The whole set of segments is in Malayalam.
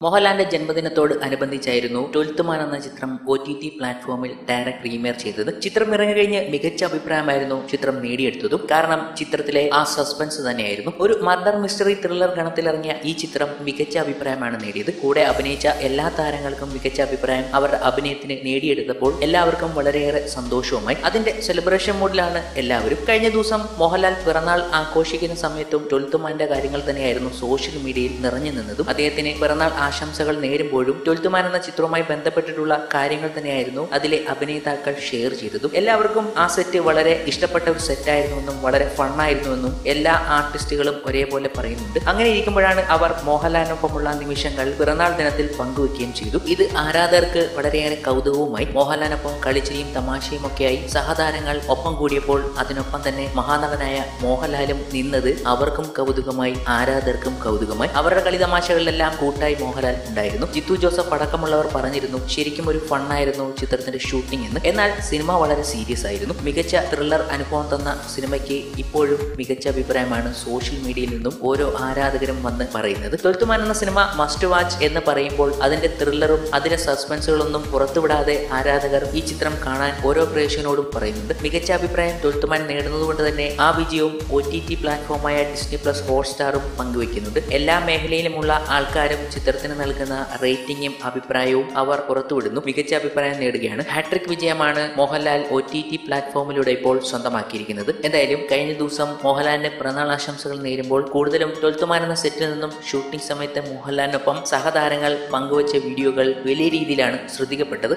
മോഹൻലാലിന്റെ ജന്മദിനത്തോട് അനുബന്ധിച്ചായിരുന്നു ട്വൽത്ത് മാൻ എന്ന ചിത്രം ഒ ടി ടി പ്ലാറ്റ്ഫോമിൽ ഡയറക്ട് റീമേർ ചെയ്തത് ചിത്രം ഇറങ്ങി കഴിഞ്ഞ് മികച്ച അഭിപ്രായമായിരുന്നു ചിത്രം നേടിയെടുത്തതും കാരണം ചിത്രത്തിലെ ആ സസ്പെൻസ് തന്നെയായിരുന്നു ഒരു മർഡർ മിസ്റ്ററി ത്രില്ലർ ഗണത്തിലിറങ്ങിയ ഈ ചിത്രം മികച്ച അഭിപ്രായമാണ് നേടിയത് കൂടെ അഭിനയിച്ച എല്ലാ താരങ്ങൾക്കും മികച്ച അഭിപ്രായം അവരുടെ അഭിനയത്തിന് നേടിയെടുത്തപ്പോൾ എല്ലാവർക്കും വളരെയേറെ സന്തോഷവുമായി അതിന്റെ സെലിബ്രേഷൻ മൂഡിലാണ് എല്ലാവരും കഴിഞ്ഞ ദിവസം മോഹൻലാൽ പിറന്നാൾ ആഘോഷിക്കുന്ന സമയത്തും ട്വൽത്ത് മാന്റെ കാര്യങ്ങൾ തന്നെയായിരുന്നു സോഷ്യൽ മീഡിയയിൽ നിറഞ്ഞു നിന്നതും അദ്ദേഹത്തിന് പിറന്നാൾ ആശംസകൾ നേരുമ്പോഴും ട്വൽത്ത് മാൻ എന്ന ചിത്രവുമായി ബന്ധപ്പെട്ടിട്ടുള്ള കാര്യങ്ങൾ തന്നെയായിരുന്നു അതിലെ അഭിനേതാക്കൾ ഷെയർ ചെയ്തതും എല്ലാവർക്കും ആ സെറ്റ് വളരെ ഇഷ്ടപ്പെട്ട ഒരു സെറ്റായിരുന്നുവെന്നും വളരെ ഫണ്ണായിരുന്നുവെന്നും എല്ലാ ആർട്ടിസ്റ്റുകളും ഒരേപോലെ പറയുന്നുണ്ട് അങ്ങനെ ഇരിക്കുമ്പോഴാണ് അവർ മോഹൻലാലിനൊപ്പമുള്ള നിമിഷങ്ങൾ പിറന്നാൾ ദിനത്തിൽ പങ്കുവെക്കുകയും ചെയ്തു ഇത് ആരാധകർക്ക് വളരെയേറെ കൗതുകവുമായി മോഹൻലാലിനൊപ്പം കളിച്ചിരിയും തമാശയും ഒക്കെയായി സഹതാരങ്ങൾ ഒപ്പം കൂടിയപ്പോൾ അതിനൊപ്പം തന്നെ മഹാനടനായ മോഹൻലാലും നിന്നത് അവർക്കും കൗതുകമായി ആരാധകർക്കും കൗതുകമായി അവരുടെ കളി തമാശകളിലെല്ലാം കൂട്ടായി മോഹൻലാൽ ഉണ്ടായിരുന്നു ജിത്തു ജോസഫ് അടക്കമുള്ളവർ പറഞ്ഞിരുന്നു ശരിക്കും ഒരു ഫണ്ണായിരുന്നു ചിത്രത്തിന്റെ ഷൂട്ടിംഗ് എന്ന് എന്നാൽ സിനിമ വളരെ സീരിയസ് ആയിരുന്നു മികച്ച ത്രില്ലർ അനുഭവം തന്ന സിനിമയ്ക്ക് ഇപ്പോഴും മികച്ച അഭിപ്രായമാണ് സോഷ്യൽ മീഡിയയിൽ നിന്നും ഓരോ ആരാധകരും വന്ന് പറയുന്നത് തൊഴുത്തുമാൻ എന്ന സിനിമ മസ്റ്റ് വാച്ച് എന്ന് പറയുമ്പോൾ അതിന്റെ ത്രില്ലറും അതിന്റെ സസ്പെൻസുകളൊന്നും പുറത്തുവിടാതെ ആരാധകർ ഈ ചിത്രം കാണാൻ ഓരോ പ്രേക്ഷകനോടും പറയുന്നുണ്ട് മികച്ച അഭിപ്രായം തൊഴുത്തുമാൻ നേടുന്നതുകൊണ്ട് തന്നെ ആ വിജയവും ഒ ടി ടി പ്ലാറ്റ്ഫോമായ ഡിസ്നി പ്ലസ് ഹോട്ട്സ്റ്റാറും പങ്കുവെക്കുന്നുണ്ട് എല്ലാ മേഖലയിലുമുള്ള ആൾക്കാരും ചിത്രത്തിന് നൽകുന്ന റേറ്റിംഗും അഭിപ്രായവും അവർ പുറത്തുവിടുന്നു മികച്ച അഭിപ്രായം നേടുകയാണ് ഹാട്രിക് വിജയമാണ് മോഹൻലാൽ ഒ ടി ടി പ്ലാറ്റ്ഫോമിലൂടെ ഇപ്പോൾ സ്വന്തമാക്കിയിരിക്കുന്നത് എന്തായാലും കഴിഞ്ഞ ദിവസം മോഹൻലാലിന്റെ പിറന്നാൾ ആശംസകൾ നേരുമ്പോൾ കൂടുതലും ട്വൽത്തുമാൻ എന്ന സെറ്റിൽ നിന്നും ഷൂട്ടിംഗ് സമയത്ത് മോഹൻലാലിനൊപ്പം സഹതാരങ്ങൾ പങ്കുവച്ച വീഡിയോകൾ വലിയ രീതിയിലാണ് ശ്രദ്ധിക്കപ്പെട്ടത്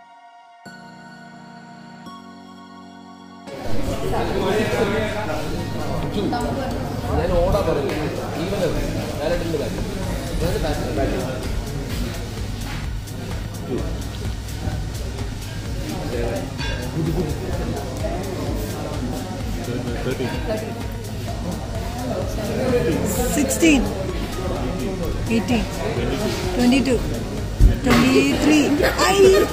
ഞാൻ ഓടാ പറഞ്ഞു ഈവൻ ഡയറക്ടറിന്റെ കാര്യം ഞാൻ batting batting Sixteen, eighteen, twenty-two, twenty-three. Aye.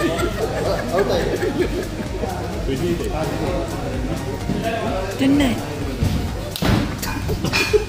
Twenty-nine.